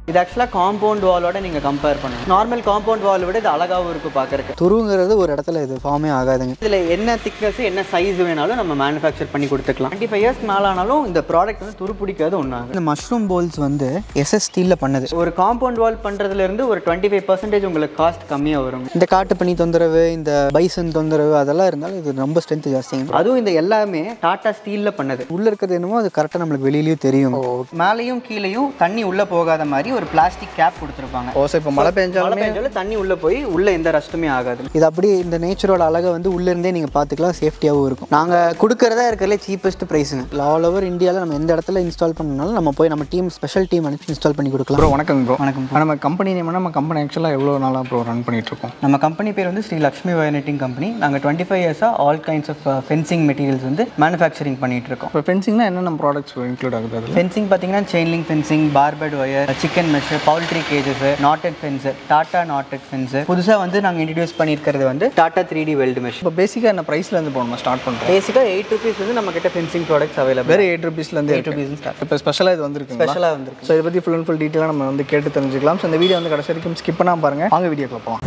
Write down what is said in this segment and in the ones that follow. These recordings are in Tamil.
இது ஆக்சுவலாக காம்பவுண்ட் வாலோட நீங்கள் கம்பேர் பண்ணணும் நார்மல் காம்பவுண்ட் வால் விட இது அழகாகவும் இருக்கும் பார்க்கறதுக்கு துருவுங்கிறது ஒரு இடத்துல இது ஃபார்மே ஆகாதுங்க இதில் என்ன திக்னஸ் என்ன சைஸ் வேணாலும் நம்ம மேனுஃபேக்சர் பண்ணி கொடுத்துக்கலாம் டுவெண்ட்டி ஃபைவ் இயர்ஸ் மேலே ஆனாலும் இந்த ப்ராடக்ட் வந்து துரு பிடிக்காது ஒன்றாகும் இந்த மஷ்ரூம் போல்ஸ் வந்து எஸ்எஸ் ஸ்டீலில் பண்ணது ஒரு காம்பவுண்ட் வால் பண்ணுறதுலேருந்து ஒரு டுவெண்ட்டி ஃபைவ் பர்சன்டேஜ் உங்களுக்கு காஸ்ட் கம்மியாக வரும் இந்த காட்டு பனி தொந்தரவு இந்த பைசன் தொந்தரவு அதெல்லாம் இருந்தாலும் இது ரொம்ப ஸ்ட்ரென்த் ஜாஸ்திங்க அதுவும் இந்த எல்லாமே டாடா ஸ்டீலில் பண்ணது உள்ள இருக்கிறது என்னமோ அது கரெக்டாக நம்மளுக்கு வெளியிலயும் தெரியும் மேலேயும் கீழேயும் தண்ணி உள்ளே போகாத மாதிரி ஒரு பிளாஸ்டிக் கேப் கொடுத்துருப்பாங்க ஓசை இப்போ மழை பெஞ்சாலும் மழை பெஞ்சாலும் தண்ணி உள்ளே போய் உள்ளே எந்த ரஷ்டுமே ஆகாது இது அப்படியே இந்த நேச்சரோட அழகை வந்து உள்ள இருந்தே நீங்கள் பார்த்துக்கலாம் சேஃப்டியாகவும் இருக்கும் நாங்கள் கொடுக்கறதா இருக்கிறதுல சீப்பஸ்ட் ப்ரைஸுங்க ஆல் ஓவர் இந்தியாவில் நம்ம எந்த இடத்துல இன்ஸ்டால் பண்ணனாலும் நம்ம போய் நம்ம டீம் ஸ்பெஷல் டீம் அனுப்பி இன்ஸ்டால் பண்ணி கொடுக்கலாம் ப்ரோ வணக்கம் ப்ரோ வணக்கம் நம்ம கம்பெனி நேம் நம்ம கம்பெனி ஆக்சுவலாக எவ்வளோ நாளாக ப்ரோ ரன் பண்ணிட்டு இருக்கோம் நம்ம கம்பெனி பேர் வந்து ஸ்ரீ லக்ஷ்மி வயர்நெட்டிங் கம்பெனி நாங்கள் டுவெண்ட்டி ஃபைவ் இயர்ஸாக all kinds of fencing materials வந்து மேனுஃபேக்சரிங் பண்ணிட்டு இருக்கோம் இப்போ ஃபென்சிங்னா என்னென்ன ப்ராடக்ட்ஸ் இன்க்ளூட் ஆகுது அதில் ஃபென்சிங் பார்த்தீங்கன்னா chain link fencing barbed wire chicken mesh poultry cages knotted fence Tata knotted fence புதுசாக வந்து நாங்கள் இன்ட்ரடியூஸ் பண்ணியிருக்கிறது வந்து Tata three D weld mesh இப்போ பேசிக்காக என்ன ப்ரைஸ்லேருந்து போகணுமா ஸ்டார்ட் பண்ணுறோம் பேசிக்காக எயிட் ருபீஸ் வந்து நம்ம கிட்ட ஃபென்சிங் ப்ராடக்ட்ஸ் அவைலபிள் வெறும் எயிட் ருபீஸ்லேருந்து எயிட் ருபீஸ் ஸ்டார்ட் இப்போ ஸ்பெஷலாக இது வந்துருக்கு ஸ்பெஷலாக வந்துருக்கு ஸோ இதை பற்றி ஃபுல் அண்ட் ஃபுல் டீட்டெயிலாக நம்ம வந்து கேட்டு தெரிஞ்சுக்கலாம் ஸோ இந்த வீடியோ வந்து கடைசி வரைக்கும் ஸ்கிப் பண்ணாமல் பாருங்கள் வாங்க வீடியோக்குள்ள போகலாம்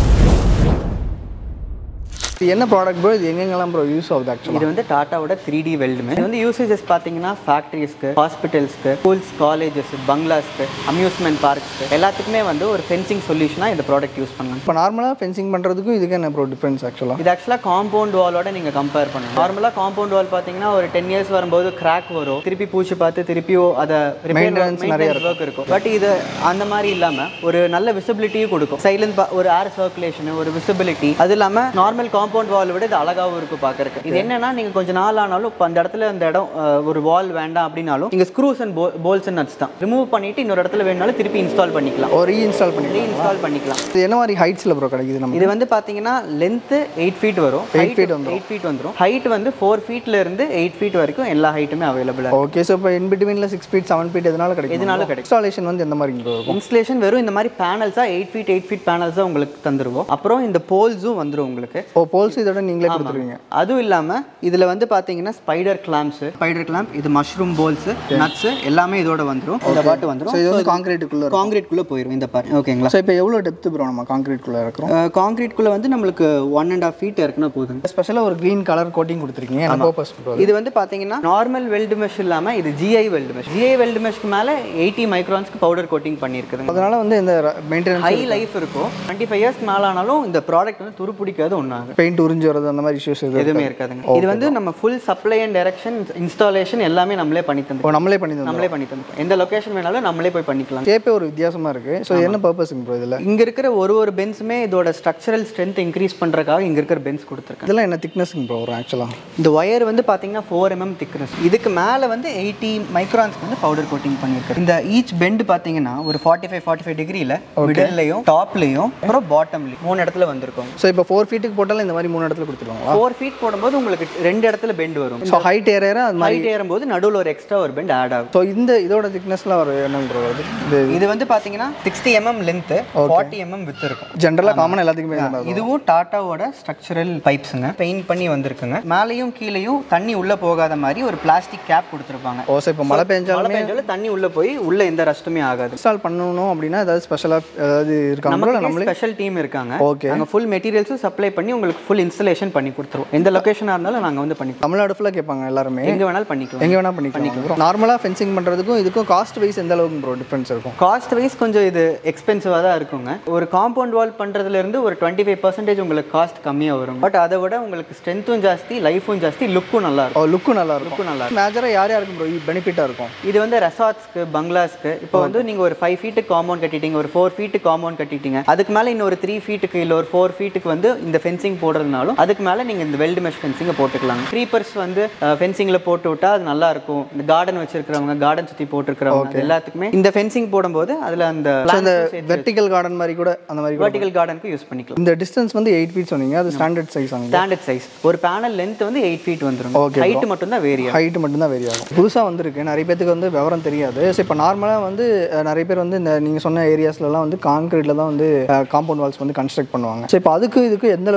இது என்ன ப்ராடக்ட் ப்ரோ இது எங்கெங்கெல்லாம் ப்ரோ யூஸ் ஆகுது ஆக்சுவலாக இது வந்து டாட்டாவோட த்ரீ டி வெல்டுமே இது வந்து யூசேஜஸ் பார்த்தீங்கன்னா ஃபேக்ட்ரிஸ்க்கு ஹாஸ்பிட்டல்ஸ்க்கு ஸ்கூல்ஸ் காலேஜஸ் பங்களாஸ்க்கு அம்யூஸ்மெண்ட் பார்க்ஸ்க்கு எல்லாத்துக்குமே வந்து ஒரு ஃபென்சிங் சொல்யூஷனாக இந்த ப்ராடக்ட் யூஸ் பண்ணலாம் இப்போ நார்மலாக ஃபென்சிங் பண்ணுறதுக்கும் இதுக்கு என்ன ப்ரோ டிஃப்ரென்ஸ் ஆக்சுவலாக இது ஆக்சுவலாக காம்பவுண்ட் வாலோட நீங்கள் கம்பேர் பண்ணணும் நார்மலாக காம்பவுண்ட் வால் பார்த்தீங்கன்னா ஒரு டென் இயர்ஸ் வரும்போது கிராக் வரும் திருப்பி பூச்சி பார்த்து திருப்பியும் அதை Maintenance நிறைய ஒர்க் இருக்கும் பட் இது அந்த மாதிரி இல்லாமல் ஒரு நல்ல விசிபிலிட்டியும் கொடுக்கும் சைலன்ஸ் ஒரு ஏர் சர்க்குலேஷன் ஒரு விசிபிலிட்டி அது இல்லாமல் நார்மல் காம்பவுண்ட் வால் விட இது அழகாகவும் இருக்கும் பார்க்கறதுக்கு இது என்னன்னா நீங்கள் கொஞ்சம் நாள் ஆனாலும் இப்போ அந்த இடத்துல அந்த இடம் அஹ், ஒரு வால் வேண்டாம் அப்படின்னாலும் நீங்கள் screws and bolts and nuts தான் ரிமூவ் பண்ணிட்டு இன்னொரு இடத்துல வேணாலும் திருப்பி இன்ஸ்டால் பண்ணிக்கலாம் ஒரு ரீஇன்ஸ்டால் பண்ணி இன்ஸ்டால் பண்ணிக்கலாம் இது என்ன மாதிரி ஹைட்ஸில் ப்ரோ கிடைக்குது நம்ம இது வந்து பாத்தீங்கன்னா லென்த் எயிட் ஃபீட் வரும் எயிட் ஃபீட் வந்துடும் எயிட் ஃபீட் வந்துடும் ஹைட் வந்து ஃபோர் ஃபீட்ல இருந்து எயிட் ஃபீட் வரைக்கும் எல்லா ஹைட்டுமே அவைலபிளாக ஓகே ஸோ இப்போ இன் பிட்வீனில் சிக்ஸ் ஃபீட் செவன் ஃபீட் எதனால கிடைக்கும் எதனால கிடைக்கும். இன்ஸ்டாலேஷன் வந்து எந்த மாதிரி ப்ரோ இருக்கும் இன்ஸ்டலேஷன் வெறும் இந்த மாதிரி பேனல்ஸாக எயிட் ஃபீட் எயிட் ஃபீட் பேனல்ஸாக உங்களுக்கு தந்துருவோம் அப்புறம் இந்த போல்ஸும் வந்துடும் உங்களுக்கு ஓ போல்ஸ் இதோட நீங்களே கொடுத்துருவீங்க அதுவும் இல்லாமல் இதில் வந்து பார்த்தீங்கன்னா ஸ்பைடர் கிளாம்ஸ் ஸ்பைடர் கிளாம்ப் இது மஷ்ரூம் போல்ஸ் நட்ஸ் எல்லாமே இதோட வந்துடும் இந்த பாட்டு ஸோ வந்துடும் இது வந்து காங்கிரீட்டுக்குள்ளே காங்கிரீட்குள்ளே போயிடும் இந்த பாரு ஓகேங்களா ஸோ இப்போ எவ்வளோ டெப்த் ப்ரோ நம்ம காங்கிரீட்குள்ளே இருக்கிறோம் காங்கிரீட்குள்ளே வந்து நம்மளுக்கு ஒன் அண்ட் ஆஃப் ஃபீட் இருக்குன்னா போதுங்க ஸ்பெஷலாக ஒரு க்ரீன் கலர் கோட்டிங் கொடுத்துருக்கீங்க என்ன பர்பஸ் ப்ரோ இது வந்து பாத்தீங்கன்னா நார்மல் வெல்டு மெஷ் இல்லாம இது GI weld mesh GI weld மெஷ்க்கு மேல எயிட்டி மைக்ரான்ஸ்க்கு பவுடர் கோட்டிங் பண்ணியிருக்குதுங்க அதனால வந்து இந்த மெயின்டெனன்ஸ் ஹை லைஃப் இருக்கும் டுவெண்ட்டி ஃபைவ் இயர்ஸ் மேல ஆனாலும் இந்த ப்ராடக்ட் வந்து துரு பிடிக்காது ஒன்றாகும் பெயிண்ட் உறிஞ்சு வரது அந்த மாதிரி இஷ்யூஸ் எதுவும் எதுவுமே இருக்காதுங்க இது வந்து நம்ம full supply and direction installation எல்லாமே நம்மளே பண்ணி ஓ தந்துருக்கோம் நம்மளே பண்ணி தந்தோம் நம்மளே பண்ணி தந்துருக்கோம் எந்த லொகேஷன் வேணாலும் நம்மளே போய் பண்ணிக்கலாம் ஷேப்பே ஒரு வித்தியாசமாக இருக்குது ஸோ என்ன பர்பஸுங்க ப்ரோ இதில் இங்க இருக்கிற ஒரு ஒரு பென்ஸுமே இதோட ஸ்ட்ரக்சரல் ஸ்ட்ரென்த் இன்க்ரீஸ் பண்றதுக்காக இங்க இருக்கிற பென்ஸ் கொடுத்துருக்கேன் இதெல்லாம் என்ன திக்னஸ்ங்க ப்ரோ வரும் ஆக்சுவலாக இந்த ஒயர் வந்து பார்த்தீங்கன்னா ஃபோர் எம்எம் திக்னஸ் இதுக்கு மேலே வந்து எயிட்டி மைக்ரான்ஸ்க்கு வந்து பவுடர் கோட்டிங் பண்ணியிருக்கு இந்த ஈச் பெண்ட் பார்த்தீங்கன்னா ஒரு ஃபார்ட்டி ஃபைவ் ஃபார்ட்டி ஃபைவ் டிகிரியில் மிடில்லையும் டாப்லையும் அப்புறம் பாட்டம்லையும் மூணு இடத்துல வந்திருக்கும் ஸோ இப்போ ஃபோர் ஃபீட்டுக்கு போட்டாலும் இந்த மாதிரி மூணு இடத்துல கொடுத்துருவாங்களா ஃபோர் ஃபீட் போடும்போது உங்களுக்கு ரெண்டு இடத்துல பெண்ட் வரும் ஸோ ஹைட் ஏற ஏற அது மாதிரி ஹைட் ஏறும்போது நடுவில் ஒரு எக்ஸ்ட்ரா ஒரு பெண்ட் ஆட் ஆகும் ஸோ இந்த இதோட திக்னஸ்லாம் ஒரு என்னங்க ப்ரோ வருது இது இது வந்து பார்த்தீங்கன்னா sixty M M length forty M M with இருக்கும் ஜென்ரலாக காமன் எல்லாத்துக்குமே இந்த மாதிரி இதுவும் டாட்டாவோட ஸ்ட்ரக்சரல் பைப்ஸுங்க பெயிண்ட் பண்ணி வந்திருக்குங்க மேலேயும் கீழேயும் தண்ணி உள்ள போகாத மாதிரி ஒரு பிளாஸ்டிக் கேப் கொடுத்துருப்பாங்க ஓ ஸோ இப்போ மழை பெஞ்சாலும் மழை பெஞ்சாலும் தண்ணி உள்ள போய் உள்ள எந்த ரஷ்டுமே ஆகாது இன்ஸ்டால் பண்ணணும் அப்படின்னா ஏதாவது ஸ்பெஷலாக ஏதாவது இருக்காங்களோ இல்லை நமக்கு நம்மளே ஸ்பெஷல் டீம் இருக்காங்க Okay. நாங்க ஃபுல் மெட்டீரியல்ஸும் சப்ளை பண்ணி உங்களுக்கு ஃபுல் இன்ஸ்டலேஷன் பண்ணி கொடுத்துருவோம் எந்த லொகேஷனாக இருந்தாலும் நாங்க வந்து பண்ணி தமிழ்நாடு ஃபுல்லாக கேட்பாங்க எல்லாருமே எங்க வேணாலும் பண்ணிக்கலாம் எங்கே வேணால் பண்ணிக்கலாம் நார்மலாக ஃபென்சிங் பண்ணுறதுக்கும் இதுக்கும் காஸ்ட் வைஸ் எந்த அளவுக்கு ப்ரோ டிஃப்ரென்ஸ் இருக்கும் காஸ்ட் வைஸ் கொஞ்சம் இது எக்ஸ்பென்சிவாக தான் இருக்குங்க ஒரு காம்பவுண்ட் வால் பண்ணுறதுல இருந்து ஒரு டுவெண்ட்டி ஃபைவ் பர்சன்டேஜ் உங்களுக்கு காஸ்ட் கம்மியாக வரும் பட் அதை விட உங்களுக்கு ஸ்ட்ரென்த்தும் ஜாஸ்தி லைஃபும் ஜாஸ்தி லுக்கும் நல்லா இருக்கும் ஓ லுக்கும் நல்லா இருக்கும் லுக்கும் நல்லா மேஜராக யார் யாருக்கு ப்ரோ பெனிஃபிட்டாக இருக்கும் இது வந்து ரெசார்ட்ஸ்க்கு பங்களாஸ்க்கு இப்போ வந்து நீங்க ஒரு ஃபைவ் ஃபீட்டுக்கு காம்பவுண்ட் கட்டிட்டீங்க ஒரு ஃபோர் ஃபீட்டுக்கு காம்பவுண்ட் கட்டிட்டீங்க அதுக்கு மேல இன்னொரு த்ரீ ஃபீட்டுக்கு இல்லை ஒரு ஃபோர் ஃபீட்டுக்கு வந்து இந்த ஃபென்சிங் போடுறதுனாலும் அதுக்கு மேல நீங்க இந்த வெல்டு மெஷ் ஃபென்சிங்கை போட்டுக்கலாம் க்ரீப்பர்ஸ் வந்து ஃபென்சிங்ல போட்டு விட்டா அது நல்லா இருக்கும் இந்த கார்டன் வச்சிருக்கிறவங்க கார்டன் சுத்தி போட்டிருக்கிறவங்க அது எல்லாத்துக்குமே இந்த ஃபென்சிங் போடும்போது அதுல அந்த வெர்டிக்கல் கார்டன் மாதிரி கூட அந்த மாதிரி கூட வெர்டிகல் கார்டனுக்கு யூஸ் பண்ணிக்கலாம் இந்த டிஸ்டன்ஸ் வந்து எயிட் ஃபீட் சொன்னீங்க அது ஸ்டாண்டர்ட் சைஸ் அங்கே ஸ்டாண்டர்ட் சைஸ் ஒரு பேனல் லென்த் வந்து எயிட் ஃபீட் வந்துரும் Okay, ஹைட் மட்டும் தான் வேரியா ஹைட் மட்டும்தான் வெரி ஆகும் புதுசாக வந்திருக்கு நிறைய பேத்துக்கு வந்து விவரம் தெரியாது ஸோ இப்போ நார்மலாக வந்து அஹ், நிறைய பேர் வந்து இந்த நீங்கள் சொன்ன ஏரியாஸ்லலாம் வந்து கான்கிரீட்டில் தான் வந்து காம்பவுண்ட் வால்ஸ் வந்து கன்ஸ்ட்ரக்ட் பண்ணுவாங்க ஸோ இப்போ அதுக்கு இதுக்கு எந்த அளவுக்கு ப்ரோ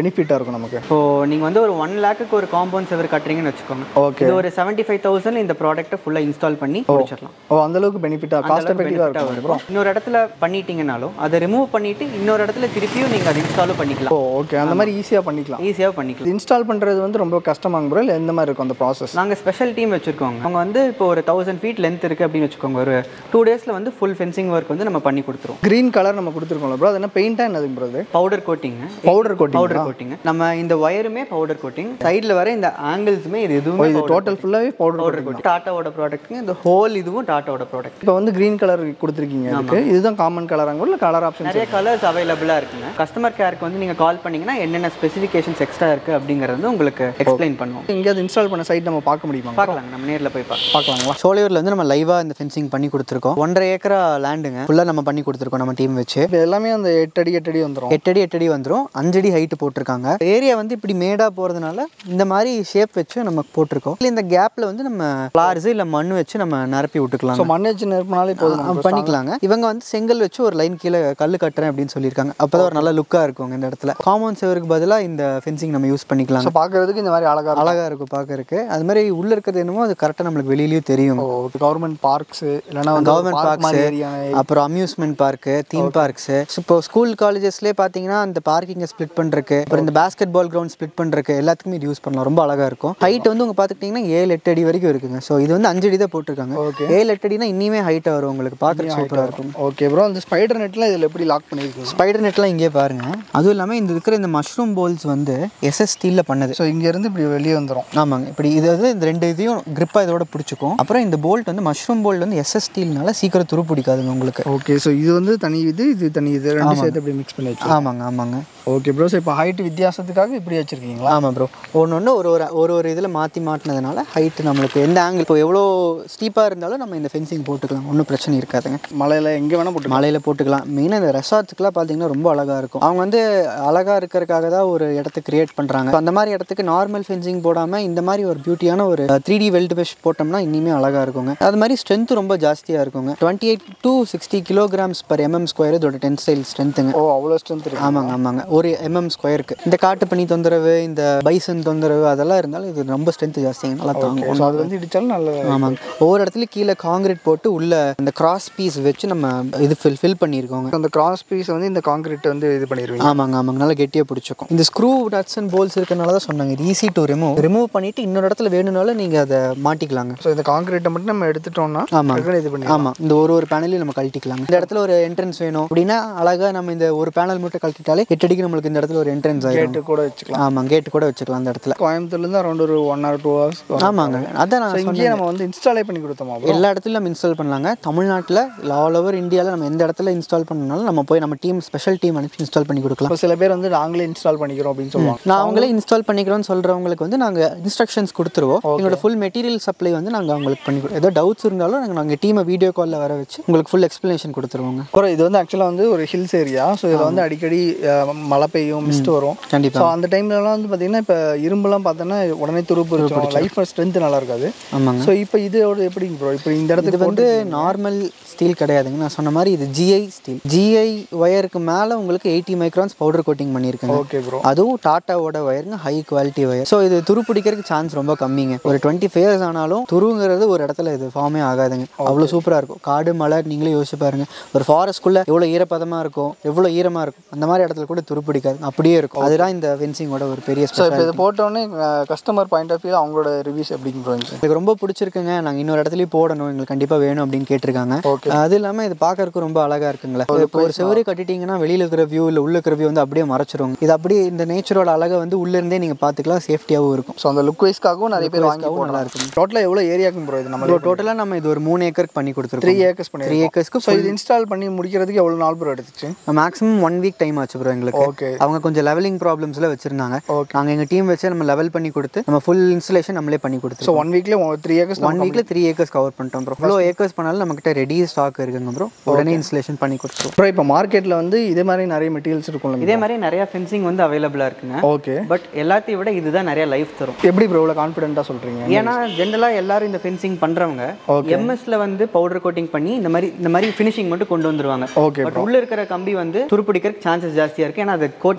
பெனிஃபிட்டாக இருக்கும் நமக்கு இப்போ நீங்கள் வந்து ஒரு ஒன் லேக்குக்கு ஒரு காம்பவுண்ட் செவர் கட்டுறீங்கன்னு வச்சுக்கோங்க ஓகே இது ஒரு செவன்ட்டி ஃபைவ் தௌசண்ட் இந்த ப்ராடக்ட்டை ஃபுல்லாக இன்ஸ்டால் பண்ணி முடிச்சிடலாம் ஓ அந்த அளவுக்கு பெனிஃபிட்டாக காஸ்ட் எஃபெக்டிவாக benefit-ஆ இருக்கும் இருக்கும் இன்னொரு இடத்துல பண்ணிட்டீங்கனாலும் அதை ரிமூவ் பண்ணிட்டு இன்னொரு இடத்துல திருப்பியும் நீங்கள் அதை இன்ஸ்டாலும் பண்ணிக்கலாம் ஓ ஓகே அந்த மாதிரி ஈஸியாக பண்ணிக்கலாம் ஈஸியாக பண்ணிக்கலாம் இன்ஸ்டால் பண்ணுறது வந்து ரொம்ப கஷ்டமாங்க ப்ரோ இல்லை எந்த மாதிரி இருக்கும் அந்த ப்ராசஸ் நாங்கள் ஸ்பெஷல் டீம் வச்சுருக்கோங்க அவங்க வந்து இப்போ ஒரு தௌசண்ட் ஃபீட் லென்த் இருக்குது அப்படின்னு வச்சுக்கோங்க ஒரு டூ டேஸில் வந்து ஃபுல் ஃபென்சிங் ஒர்க் வந்து நம்ம பண்ணி கொடுத்துருவோம் க்ரீன் கலர் நம்ம கொடுத்துருக்கோம்ல ப்ரோ அது என்ன பெயிண்டாக என்னதுங்க ப்ரோ அது பவுடர் கோட்டிங்க பவுடர் கோட்டிங் பவுடர் கோட்டிங் நம்ம இந்த ஒயருமே பவுடர் கோட்டிங் சைடில் வர இந்த ஆங்கிள்ஸுமே இது எதுவுமே இது டோட்டல் ஃபுல்லாகவே பவுடர் பவுடர் கோட்டிங் டாட்டாவோட ப்ராடக்ட்டுங்க இந்த ஹோல் இதுவும் டாட்டாவோட ப்ராடக்ட் இப்போ வந்து க்ரீன் கலர் கொடுத்துருக்கீங்க அதுக்கு இதுதான் காமன் கலராங்க இல்லை கலர் ஆப்ஷன் நிறைய கலர்ஸ் அவைலபிளாக இருக்குங்க கஸ்டமர் கேருக்கு வந்து நீங்கள் கால் பண்ணீங்கன்னா என்னென்ன ஸ்பெசிஃபிகேஷன்ஸ் எக்ஸ்ட்ரா இருக்குது அப்படிங்கிறது வந்து உங்களுக்கு எக்ஸ்பிளைன் பண்ணுவோம் எங்கேயாவது இன்ஸ்டால் பண்ண சைட் நம்ம பார்க்க முடியுமா பார்க்கலாங்க நம்ம நேரில் போய் பார்க்கலாம் பார்க்கலாங்களா சோலையூரில் வந்து நம்ம லைவாக இந்த ஃபென்சிங் பண்ணி கொடுத்துருக்கோம் ஒன்றரை ஏக்கரா லேண்டுங்க ஃபுல்லாக நம்ம பண்ணி கொடுத்துருக்கோம் நம்ம டீம் வச்சு இப்போ எல்லாமே அந்த எட்டு அடி எட்டு அடி வந்துடும் எட்டடி எட்டடி வந்துடும் அஞ்சடி ஹைட்டு போட்டிருக்காங்க ஏரியா வந்து இப்படி மேடாக போகிறதுனால இந்த மாதிரி ஷேப் வச்சு நம்ம போட்டிருக்கோம் இல்லை இந்த கேப்பில் வந்து நம்ம ஃப்ளார்ஸு இல்லை மண் வச்சு நம்ம நிரப்பி விட்டுக்கலாம் ஸோ மண் வச்சு நிரப்பினாலே போதும் ஆ, பண்ணிக்கலாங்க இவங்க வந்து செங்கல் வச்சு ஒரு லைன் கீழே கல் கட்டுறேன் அப்படின்னு சொல்லியிருக்காங்க அப்பதான் ஒரு நல்ல லுக்காக இருக்கும் இந்த இடத்துல காம்பவுண்ட் செவருக்கு பதிலாக இந்த ஃபென்சிங் நம்ம யூஸ் பண்ணிக்கலாம் ஸோ பார்க்கறதுக்கு இந்த மாதிரி அழகாக இருக்கும் அழகா இருக்கும் பார்க்கறதுக்கு அது மாதிரி உள்ள இருக்கிறது என்னமோ அது கரெக்டாக நம்மளுக்கு வெளியிலயும் தெரியும் கவர்மெண்ட் பார்க்ஸ் இல்லைன்னா வந்து கவர்மெண்ட் பார்க் மாதிரி ஏரியா பார்க்ஸ் அப்புறம் அம்யூஸ்மெண்ட் பார்க்கு தீம் பார்க்ஸ் இப்போ ஸ்கூல் காலேஜஸ்லேயே பார்த்தீங்கன்னா அந்த பார்க்கிங்கை ஸ்ப்ளிட் பண்ணுறக்கு அப்புறம் இந்த பாஸ்கெட் பால் கிரவுண்ட் ஸ்ப்ளிட் பண்ணுறக்கு எல்லாத்துக்குமே இது யூஸ் பண்ணலாம் ரொம்ப அழகா இருக்கும் ஹைட் வந்து உங்க பார்த்துக்கிட்டிங்கன்னா ஏழு எட்டு அடி வரைக்கும் இருக்குங்க ஸோ இது வந்து அஞ்சு அடி தான் போட்டிருக்காங்க Okay. ஏழு எட்டு அடினா இன்னுமே ஹைட்டாக வரும் உங்களுக்கு பார்க்குறது சூப்பராக இருக்கும் ஓகே ப்ரோ அந்த ஸ்பைடர் நெட்லாம் இதில் எப்படி லாக் பண்ணியிருக்கீங்க ஸ்பைடர் நெட்லாம் இங்கே பாருங்க அதுவும் இல்லாமல் இந்த இருக்கிற இந்த மஷ்ரூம் போல்ஸ் வந்து எஸ்எஸ் ஸ்டீலில் பண்ணது ஸோ இங்கேருந்து இப்படி வெளியே வந்துடும் ஆமாங்க இப்படி இது வந்து இந்த ரெண்டு இதையும் grip-ஆ இதோட பிடிச்சிக்கும் அப்புறம் இந்த போல்ட் வந்து மஷ்ரூம் போல்ட் வந்து எஸ்எஸ் ஸ்டீல்னால சீக்கிரம் துரு பிடிக்காதுங்க உங்களுக்கு ஓகே ஸோ இது வந்து தனி இது இது தனி இது ரெண்டு சேர்த்து அப்படி மிக்ஸ் பண்ணி வச்சு ஆமாங்க ஆமாங்க ஓகே ப்ரோ ஸோ இப்போ ஹைட் வித்தியாசத்துக்காக இப்படி வச்சிருக்கீங்களா ஆமாம் ப்ரோ ஒன்று ஒன்று ஒரு ஒரு ஒரு ஒரு இதில் மாற்றி மாட்டினதுனால ஹைட் நம்மளுக்கு எந்த ஆங்கிள் இப்போ எவ்வளோ ஸ்டீப்பாக இருந்தாலும் நம்ம இந்த ஃபென்சிங் போட்டுக்கலாம் ஒன்றும் பிரச்சனை இருக்காதுங்க மலையில் எங்கே வேணால் போட்டு மலையில் போட்டுக்கலாம் மெயினாக இந்த ரெசார்ட்ஸ்க்குலாம் பார்த்தீங்கன்னா ரொம்ப அழகாக இருக்கும் அவங்க வந்து அழகாக இருக்கிறதுக்காக தான் ஒரு இடத்த கிரியேட் பண்ணுறாங்க அந்த மாதிரி இடத்துக்கு நார்மல் ஃபென்சிங் போடாமல் இந்த மாதிரி ஒரு பியூட்டியான ஒரு த்ரீ டி வெல்ட் மெஷ் போட்டோம்னா இன்னுமே அழகாக இருக்குங்க அது மாதிரி ஸ்ட்ரென்த் ரொம்ப ஜாஸ்தியாக இருக்குங்க twenty eight to sixty kilograms per M M square இதோட டென்சைல் ஸ்ட்ரென்த்துங்க ஓ அவ்வளோ ஸ்ட்ரென்த் இருக்கு ஆமாங்க ஆமாங்க ஒரு எம்எம் ஸ்கொயருக்கு இந்த காட்டுப்பனி தொந்தரவு இந்த பைசன் தொந்தரவு அதெல்லாம் இருந்தாலும் இது ரொம்ப ஸ்ட்ரென்த் ஜாஸ்திங்க நல்லா தாங்கும் ஸோ அது வந்து இடிச்சாலும் நல்ல ஆமாங்க ஒவ்வொரு இடத்துலையும் கீழே காங்கிரீட் போட்டு உள்ள இந்த கிராஸ் பீஸ் வச்சு நம்ம இது ஃபில் ஃபில் பண்ணியிருக்கோங்க அந்த கிராஸ் பீஸ் வந்து இந்த காங்கிரீட் வந்து இது பண்ணிடுவீங்க ஆமாங்க ஆமாங்க நல்லா கெட்டியாக பிடிச்சிக்கும் இந்த ஸ்க்ரூ நட்ஸ் அண்ட் போல்ஸ் இருக்கனால தான் சொன்னாங்க இது ஈஸி டு ரிமூவ் ரிமூவ் பண்ணிட்டு இன்னொரு இடத்துல வேணும்னாலும் நீங்கள் அதை மாட்டிக்கலாங்க ஸோ இந்த காங்கிரீட்டை மட்டும் நம்ம எடுத்துட்டோம்னா ஆமாங்க. டக்குனு இது பண்ணி ஆமாம் இந்த ஒரு ஒரு பேனலையும் நம்ம கழட்டிக்கலாங்க இந்த இடத்துல ஒரு என்ட்ரன்ஸ் வேணும் அப்படின்னா அழகாக நம்ம இந்த ஒரு பேனல் மட்டும் கழட்டிட்டாலே எட்டடிக்கு நம்மளுக்கு இந்த இடத்துல ஒரு என்ட்ரன்ஸ் ஆயிடும் கேட்டு கூட வச்சுக்கலாம் ஆமாம் கேட்டு கூட வச்சுக்கலாம் அந்த இடத்துல கோயம்புத்தூர்லேருந்து அரௌண்ட் ஒரு ஒன் ஆர் டூ ஹவர்ஸ் ஆமாங்க அதான் நான் ஸோ இங்கேயே நம்ம வந்து இன்ஸ்டாலே பண்ணி கொடுத்தோமா bro? எல்லா இடத்துலையும் நம்ம இன்ஸ்டால் பண்ணலாங்க தமிழ்நாட்டில் ஆல் ஓவர் இந்தியாவில் நம்ம எந்த இடத்துல இன்ஸ்டால் பண்ணனாலும் நம்ம போய் நம்ம டீம் ஸ்பெஷல் டீம் அனுப்பி இன்ஸ்டால் பண்ணி கொடுக்கலாம் இப்போ சில பேர் வந்து நாங்களே இன்ஸ்டால் பண்ணிக்கிறோம் அப்படின்னு சொல்லுவாங்க நான் அவங்களே இன்ஸ்டால் பண்ணிக்கிறோன்னு சொல்கிறவங்களுக்கு வந்து நாங்கள் இன்ஸ்ட்ரக்ஷன்ஸ் கொடுத்துருவோம் எங்களோட ஃபுல் மெட்டீரியல் சப்ளை வந்து நாங்கள் அவங்களுக்கு பண்ணி கொடு- ஏதோ டவுட்ஸ் இருந்தாலும் நாங்கள் நாங்கள் டீமை வீடியோ காலில் வர வச்சு உங்களுக்கு ஃபுல் எக்ஸ்ப்ளனேஷன் கொடுத்துருவோங்க அப்புறம் இது வந்து ஆக்சுவலாக வந்து ஒரு ஹில்ஸ் ஏரியா ஸோ இதில் வந்து அடிக்கடி அஹ், மழை பெய்யும் மிஸ்ட் வரும் கண்டிப்பா. ஸோ அந்த டைம்லலாம் வந்து பார்த்தீங்கன்னா இப்போ இரும்புலாம் பார்த்தோன்னா உடனே துருப்பு இருக்கும் லைஃப் ஸ்ட்ரென்த் நல்லா இருக்காது ஆமாங்க ஸோ இப்போ இதோட எப்படிங்க ப்ரோ இப்போ இந்த இது இடத்துக்கு வந்து நார்மல் ஸ்டீல் கிடையாதுங்க நான் சொன்ன மாதிரி இது ஜிஐ ஸ்டீல் ஜிஐ ஒயருக்கு மேலே உங்களுக்கு எயிட்டி மைக்ரான்ஸ் பவுடர் கோட்டிங் பண்ணியிருக்குங்க ஓகே ப்ரோ அதுவும் டாட்டாவோட ஒயருங்க ஹை குவாலிட்டி ஒயர் ஸோ இது துரு பிடிக்கிறதுக்கு சான்ஸ் ரொம்ப கம்மிங்க ஒரு டுவெண்ட்டி ஃபைவ் இயர்ஸ் ஆனாலும் துருங்கிறது ஒரு இடத்துல இது ஃபார்மே ஆகாதுங்க அவ்வளோ சூப்பராக இருக்கும் காடு மலை நீங்களே யோசிச்சு பாருங்க ஒரு ஃபாரஸ்ட்குள்ளே எவ்வளோ ஈரப்பதமாக இருக்கும் எவ்வளோ ஈரமாக இருக்கும் அந்த மாதிரி இடத்துல கூட துரு பிடிக்காது அப்படியே இருக்கும் அதுதான் இந்த ஃபென்சிங்கோட ஒரு பெரிய ஸோ ஸ்பெஷல் இப்போ இது போட்டோடனே கஸ்டமர் பாயிண்ட் ஆஃப் வியூ அவங்களோட ரிவ்யூஸ் எப்படிங்க ப்ரோ இருந்துச்சு எனக்கு ரொம்ப பிடிச்சிருக்குங்க நாங்கள் இன்னொரு இடத்துலயும் போடணும் எங்களுக்கு கண்டிப்பாக வேணும் அப்படின்னு கேட்டிருக்காங்க Okay. அது இல்லாமல் இது பார்க்கறதுக்கு ரொம்ப அழகா இருக்குங்களே இப்போ ஒரு செவரு கட்டிட்டீங்கன்னா வெளியில இருக்கிற வியூ இல்லை உள்ள இருக்கிற வியூ வந்து அப்படியே மறைச்சிருவாங்க இது அப்படியே இந்த நேச்சரோட அழகை வந்து உள்ள இருந்தே நீங்கள் பார்த்துக்கலாம் சேஃப்டியாகவும் இருக்கும் ஸோ அந்த லுக் வைஸ்க்காகவும் நிறைய பேர் வாங்கி நல்லா நல்லா இருக்கும். இருக்கும் டோட்டலாக எவ்வளோ ஏரியாக்கும் ப்ரோ இது நம்ம ஸோ டோட்டலாக நம்ம இது ஒரு மூணு ஏக்கருக்கு பண்ணி த்ரீ கொடுத்துருக்கோம் ஏக்கர்ஸ் பண்ணி த்ரீ ஏக்கர்ஸ்க்கு ஸோ இது இன்ஸ்டால் பண்ணி முடிக்கிறதுக்கு எவ்வளோ நாள் ப்ரோ எடுத்துச்சு மேக்ஸிமம் ஒன் வீக் டைம் ஆச்சு ப்ரோ எங்களுக்கு ஓகே அவங்க கொஞ்சம் லெவலிங் ப்ராப்ளம்ஸ்ல வச்சிருந்தாங்க Okay. நாங்கள் எங்கள் டீம் வச்சு நம்ம லெவல் பண்ணி கொடுத்து நம்ம ஃபுல் இன்ஸ்டலேஷன் நம்மளே பண்ணி ஸோ கொடுத்துருவோம் ஒன் வீக்ல த்ரீ ஏக்கர்ஸ் ஒன் வீக்ல த்ரீ ஏக்கர்ஸ் கவர் பண்ணிட்டோம் ப்ரோ இவ்வளோ ஏக்கர்ஸ் பண்ணாலும் நம்மகிட்ட ரெடி ஸ்டாக் இருக்குங்க ப்ரோ உடனே இன்ஸ்டலேஷன் பண்ணி கொடுத்துருவோம் அப்புறம் இப்போ மார்க்கெட்டில் வந்து இதே மாதிரி நிறைய மெட்டீரியல்ஸ் இருக்கும்ல இதே மாதிரி நிறைய ஃபென்சிங் வந்து அவைலபிளாக இருக்குங்க ஓகே பட் எல்லாத்தையும் விட இதுதான் நிறைய லைஃப் தரும் எப்படி ப்ரோ இவ்வளோ கான்ஃபிடென்ட்டாக சொல்கிறீங்க ஏன்னா ஜென்ரலாக எல்லாரும் இந்த ஃபென்சிங் பண்றவங்க எம்எஸ்ல வந்து பவுடர் கோட்டிங் பண்ணி இந்த மாதிரி இந்த மாதிரி ஃபினிஷிங் மட்டும் கொண்டு வந்துருவாங்க ஓகே பட் உள்ள இருக்கிற கம்பி வந்து துருப்பிடிக்கிறதுக்கு சான்சஸ் ஜாஸ்தியா இருக்கு ஏன்னா அது ஸோ கோட்டிங் லைஃப்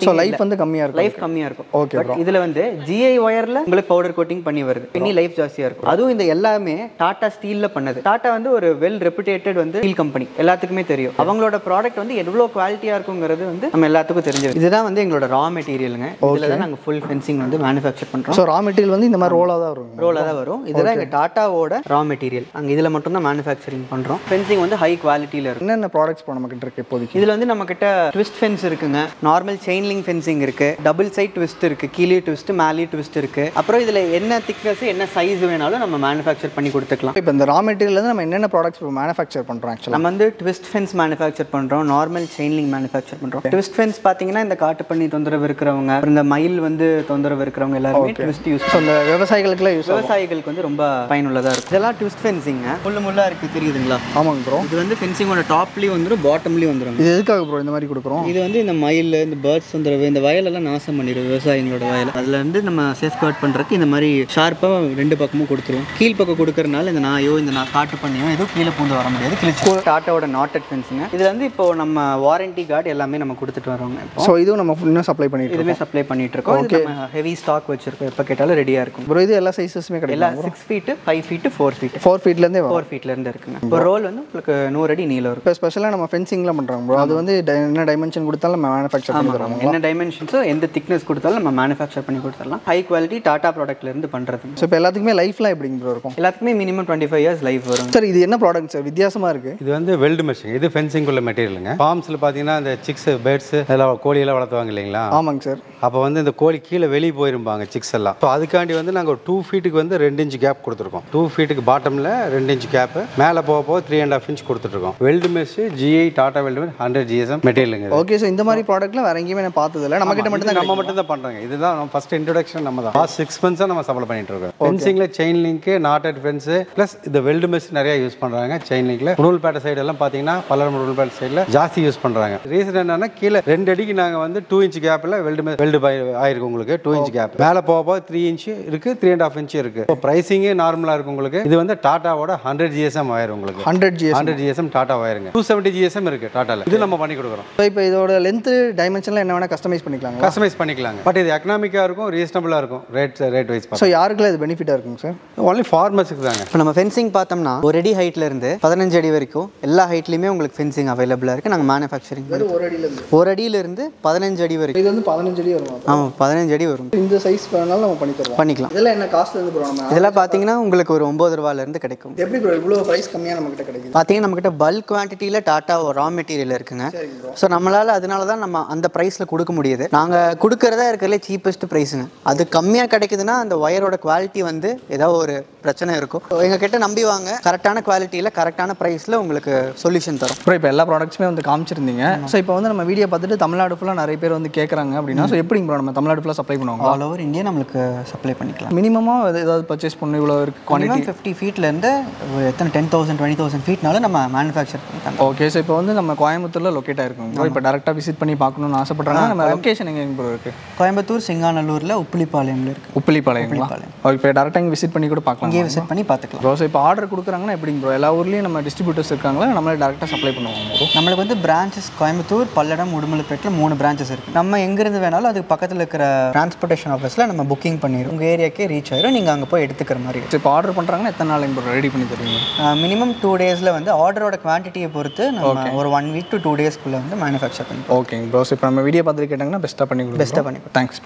வந்து கம்மியாக இருக்கும் லைஃப் கம்மியாக இருக்கும் Okay, பட் இதில் வந்து ஜிஐ ஒயரில் உங்களுக்கு பவுடர் கோட்டிங் பண்ணி வருது பின்னி லைஃப் ஜாஸ்தியாக இருக்கும் அதுவும் இந்த எல்லாமே டாடா ஸ்டீலில் பண்ணது டாடா வந்து ஒரு வெல் ரெப்புடேட்டட் வந்து ஸ்டீல் கம்பெனி எல்லாத்துக்குமே தெரியும் அவங்களோட ப்ராடக்ட் வந்து எவ்வளோ குவாலிட்டியாக இருக்குங்கிறது வந்து நம்ம எல்லாத்துக்கும் தெரிஞ்சது இதுதான் வந்து எங்களோட ரா மெட்டீரியலுங்க இதில் தான் நாங்கள் ஃபுல் ஃபென்சிங் வந்து மேனுஃபேக்சர் பண்ணுறோம் ஸோ ரா மெட்டீரியல் வந்து இந்த மாதிரி ரோலாக தான் வரும் ரோலாக தான் வரும் இதெல்லாம் எங்கள் டாட்டாவோட ரா மெட்டீரியல் அங்கே இதில் மட்டும் தான் மேனுஃபேக்சரிங் பண்ணுறோம் ஃபென்சிங் வந்து ஹை குவாலிட்டியில் இருக்கும் என்னென்ன ப்ராடக்ட்ஸ் இப்போ நம்ம கிட்ட இருக்கு இப்போதைக்கு இதில் வந்து நம்ம கிட்ட ட்விஸ்ட் ஃபென்ஸ் இருக்குங்க நார்மல் செயின் லிங்க் ஃபென்சிங் இருக்கு டபுள் சைட் ட்விஸ்ட் இருக்கு கீழே ட்விஸ்ட் மேலே ட்விஸ்ட் இருக்கு அப்புறம் இதில் என்ன திக்னஸ் என்ன சைஸ் வேணாலும் நம்ம மேனுஃபேக்சர் பண்ணி கொடுத்துக்கலாம் இப்போ இந்த ரா மெட்டீரியல் வந்து நம்ம என்னென்ன ப்ராடக்ட்ஸ் இப்போ மேனுஃபேக்சர் பண்ணுறோம் ஆக்சுவலாக நம்ம வந்து ட்விஸ்ட் ஃபென்ஸ் மேனுஃபேக்சர் பண்ணுறோம் நார்மல் செயின் லிங்க் மேனுஃபேக்சர் பண்ணுறோம் ட்விஸ்ட் ஃபென்ஸ் பார்த்தீங்கன்னா இந்த காட்டு பண்ணி தொந்தரவு இருக்கிறவங்க அப்புறம் இந்த மயில் வந்து தொந்தரவு இருக்கிறவங்க எல்லாருமே ட்விஸ்ட் யூஸ் ஸோ இந்த விவசாயிகளுக்குலாம் யூஸ் விவசாயிகளுக்கு வந்து ரொம்ப பயனுள்ளதாக இருக்கும் இதெல்லாம் ட்விஸ்ட் ஃபென்சிங்க முள்ளு முள்ளா இருக்கு தெரியுதுங்களா ஆமாங்க ப்ரோ இது வந்து ஃபென்சிங்கோட டாப்லேயும் வந்துடும் பாட்டம்லேயும் வந்துடும் இது எதுக்காக ப்ரோ இந்த மாதிரி கொடுக்குறோம் இது வந்து இந்த மயில் இந்த பேர்ட்ஸ் தொந்தரவு இந்த வயலெல்லாம் நாசம் பண்ணிடும் விவசாயிகளோட வயல் அதில் இருந்து நம்ம சேஃப் கார்ட் பண்ணுறதுக்கு இந்த மாதிரி ஷார்ப்பாக ரெண்டு பக்கமும் கொடுத்துருவோம் கீழ் பக்கம் கொடுக்கறனால இந்த நாயோ இந்த நா காட்டு பண்ணியோ எதுவும் கீழே பூந்து வர முடியாது கிழிச்சு டாட்டாவோட நாட்டட் ஃபென்ஸுங்க இதில் வந்து இப்போ நம்ம வாரண்டி கார்டு எல்லாமே நம்ம கொடுத்துட்டு வரோங்க இப்போ ஸோ இதுவும் நம்ம இன்னும் சப்ளை பண்ணிட்டு இதுவுமே சப்ளை பண்ணிட்டு இருக்கோம் இது நம்ம ஹெவி ஸ்டாக் வச்சிருக்கோம் எப்போ கேட்டாலும் ரெடியாக இருக்கும் ப்ரோ இது எல்லா சைஸஸுமே எல்லா கிடைக்கும் six feet five feet four feet four ஃபீட்லேருந்தே வரும் ஃபோர் ஃபீட்லேருந்து இருக்குங்க இப்போ ரோல் வந்து உங்களுக்கு நூறு அடி நீளம் இருக்கும் இப்போ ஸ்பெஷலாக நம்ம ஃபென்சிங்லாம் பண்ணுறாங்க ப்ரோ அது வந்து டி- என்ன டைமென்ஷன் கொடுத்தாலும் நம்ம மேனுஃபேக்சர் பண்ணி தரோம் என்ன டைமென்ஷன்ஸோ எந்த திக்னஸ் கொடுத்தாலும் நம்ம மேனுஃபேக்சர் பண்ணி கொடுத்துடலாம் ஹை குவாலிட்டி டாடா ப்ராடக்ட்ல இருந்து பண்றது ஸோ இப்போ எல்லாத்துக்குமே லைஃப்லாம் எப்படிங்க ப்ரோ இருக்கும் எல்லாத்துக்குமே minimum twenty five years life வரும் சார் இது என்ன ப்ராடக்ட் சார் வித்தியாசமாக இருக்குது இது வந்து வெல்டு மெஷின் இது ஃபென்சிங் உள்ள மெட்டீரியலுங்க ஃபார்ம்ஸில் பார்த்தீங்கன்னா இந்த சிக்ஸ் பேர்ட்ஸ் இதெல்லாம் கோழியெல்லாம் வளர்த்துவாங்க இல்லைங்களா ஆமாங்க சார் அப்போ வந்து இந்த கோழி கீழே வெளியே போயிருப்பாங்க சிக்ஸ் எல்லாம் ஸோ அதுக்காண்டி வந்து நாங்கள் ஒரு டூ ஃபீட்டுக்கு வந்து ரெண்டு இன்ச் கேப் கொடுத்துருக்கோம் டூ ஃபீட்டுக்கு பாட்டமில் ரெண்டு இன்ச் கேப்பு மேலே போக போக த்ரீ அண்ட் ஹாஃப் இன்ச் கொடுத்துட்ருக்கோம் weld mesh GI Tata weld mesh hundred GSM மெட்டீரியலுங்க இது. ஓகே ஸோ இந்த மாதிரி ப்ராடக்ட்லாம் வேற எங்கேயுமே நான் பார்த்ததில்ல நம்ம கிட்ட மட்டும் இது நம்ம மட்டும் தான் பண்ணுறாங்க இதுதான் நம்ம ஃபர்ஸ்ட் இன்ட்ரடக்ஷன் நம்ம தான் லாஸ்ட் சிக்ஸ் மந்த்ஸாக நம்ம சப்ளை பண்ணிட்டு இருக்கோம் ஃபென்சிங்கில் chain link knotted fence plus இந்த வெல்டு மெஷ் நிறைய யூஸ் பண்ணுறாங்க செயின் லிங்க்ல உணவுப்பேட்டை சைடு எல்லாம் பார்த்தீங்கன்னா பல்லரம் உணவுப்பேட்டை சைடில் ஜாஸ்தி யூஸ் பண்ணுறாங்க ரீசன் என்னன்னா கீழே ரெண்டு அடிக்கு நாங்கள் வந்து டூ இன்ச் கேப்பில் வெல்டு வெல்டு ஆயிருக்கு உங்களுக்கு டூ இன்ச் கேப் மேலே போக போக த்ரீ இன்ச் இருக்கு த்ரீ அண்ட் ஹாஃப் இன்ச் இருக்கு இப்போ ப்ரைஸிங்கே நார்மலாக இருக்கு உங்களுக்கு இது வந்து டாட்டாவோட ஹண்ட்ரட் ஜிஎஸ்எம் ஆயிரும் உங்களுக்கு hundred GS hundred GSM Tata ஆயிருங்க டூ செவன்ட்டி ஜிஎஸ்எம் இருக்கு டாட்டாவில் இது நம்ம பண்ணி கொடுக்குறோம் ஸோ இப்போ இதோட லென்த்து டைமென்ஷன்லாம் என்ன வேணால் கஸ்டமைஸ் பண்ணிக்கலாங்களா கஸ்டமைஸ் பண்ணிக்கலாங்க பட் இது எக்கனாமிக்காக இருக்கும் ரீசனபிளாக இருக்கும் ரேட் ரேட் வைஸ் ஸோ யாருக்கெல்லாம் இது பெனிஃபிட்டாக இருக்குங்க சார் ஒன்லி ஃபார்மர்ஸுக்கு தாங்க இப்போ நம்ம ஃபென்சிங் பார்த்தோம்னா ஒரு அடி ஹைட்ல இருந்து பதினஞ்சு அடி வரைக்கும் எல்லா ஹைட்லையுமே உங்களுக்கு ஃபென்சிங் அவைலபிளாக இருக்குது நாங்கள் மேனுஃபேக்சரிங் ஒரு அடியிலேருந்து ஒரு அடியிலிருந்து பதினஞ்சு அடி வரைக்கும் இது வந்து பதினஞ்சு அடி வரும் ஆமாம் பதினஞ்சு அடி வரும் இந்த சைஸ் வேணாலும் நம்ம பண்ணி தருவோம் பண்ணிக்கலாம் இதெல்லாம் என்ன காஸ்ட் வந்து ப்ரோ நம்ம இதெல்லாம் பார்த்தீங்கன்னா உங்களுக்கு ஒரு ஒம்பது ரூபாயிலேருந்து கிடைக்கும் இது எப்படி ப்ரோ இவ்வளோ ப்ரைஸ் கம்மியாக நம்ம கிட்ட கிடைக்குது பார்த்தீங்கன்னா நம்மக்கிட்ட பல்க் குவான்டிட்டியில் டாட்டா ரா மெட்டீரியல் இருக்குங்க ஸோ நம்மளால் அதனால தான் நம்ம அந்த ப்ரைஸில் கொடுக்க முடியுது நாங்கள் கொடுக்கறதா இருக்கிறதுல சீப்பஸ்ட் ப்ரைஸுங்க அது கம்மியாக கிடைக்குதுன்னா அந்த ஒயரோட குவாலிட்டி வந்து ஏதோ ஒரு பிரச்சனை இருக்கும் எங்கள் கிட்ட நம்பி வாங்க கரெக்டான குவாலிட்டியில் கரெக்டான ப்ரைஸில் உங்களுக்கு சொல்யூஷன் தரும் ப்ரோ இப்போ எல்லா ப்ராடக்ட்ஸுமே வந்து காமிச்சிருந்தீங்க ஸோ இப்போ வந்து நம்ம வீடியோ பார்த்துட்டு தமிழ்நாடு ஃபுல்லாக நிறைய பேர் வந்து கேட்குறாங்க அப்படின்னா ஸோ எப்படிங்க ப்ரோ நம்ம தமிழ்நாடு ஃபுல்லாக சப்ளை பண்ணுவாங்க ஆல் ஓவர் இந்தியா நம்மளுக்கு சப்ளை பண்ணிக்கலாம் மினிமமாக ஏதாவது பர்ச்சேஸ் பண்ணணும் இவ்வளோ இருக்கு குவான்டிட்டி குவான்டிட்டி ஃபிஃப்டி ஃபீட்லேருந்து ஒரு எத்தனை டென் தௌசண்ட் டுவெண்ட்டி தௌசண்ட் ஃபீட்னாலும் நம்ம மேனுஃபேக்சர் பண்ணி தரோம் ஓகே ஸோ இப்போ வந்து நம்ம கோயம்புத்தூரில் லொக்கேட் ஆயிருக்கோம் ப்ரோ இப்போ டேரெக்டாக விசிட் பண்ணி பார்க்கணும்னு ஆசைப்படுறாங்க நம்ம லொக்கேஷன் எங்கே ப்ரோ இருக்குது கோயம்புத்தூர் சிங்காநல்லூரில் உப்புளிப்பாளையம்ல இருக்குது உப்பிலிப்பாளையங்களா ஓகே இப்போ டேரெக்டாக இங்கே விசிட் பண்ணி கூட பார்க்கலாம் இங்கே விசிட் பண்ணி பார்த்துக்கலாம் ப்ரோ ஸோ இப்போ ஆர்டர் கொடுக்குறாங்கன்னா எப்படிங்க ப்ரோ எல்லா ஊர்லேயும் நம்ம டிஸ்ட்ரிபியூட்டர்ஸ் இருக்காங்களா நம்மளே டேரெக்டாக சப்ளை பண்ணுவோம் ப்ரோ நம்மளுக்கு வந்து பிரான்ச்சஸ் கோயம்புத்தூர் பல்லடம் உடுமலைப்பேட்டில் மூணு பிரான்ச்சஸ் இருக்குது நம்ம எங்கேருந்து வேணாலும் அதுக்கு பக்கத்தில் இருக்கிற டிரான்ஸ்போர்ட்டேஷன் ஆஃபீஸில் நம்ம புக்கிங் பண்ணிடுவோம் உங்கள் ஏரியாக்கே ரீச் ஆயிரும் நீங்கள் அங்கே போய் எடுத்துக்கிற மாதிரி ஸோ இப்போ ஆர்டர் பண்ணுறாங்கன்னா எத்தனை நாளைக்கு ப்ரோ ரெடி பண்ணி தருவீங்க மினிமம் டூ டேஸில் வந்து ஆர்டரோட குவான்டிட்டியை பொறுத்து நம்ம ஒரு ஒன் வீக் டு டூ டேஸ்க்குள்ளே வந்து மேனுஃபேக்சர் பண்ணி ஓகேங்க ப்ரோ ஸோ இப்போ நம்ம வீடியோ பார்த்துட்டு கேட்டாங்கன்னா பெஸ்ட்டாக பண்ணி கொடுங்க Best ஆ பண்ணி தேங்க்ஸ்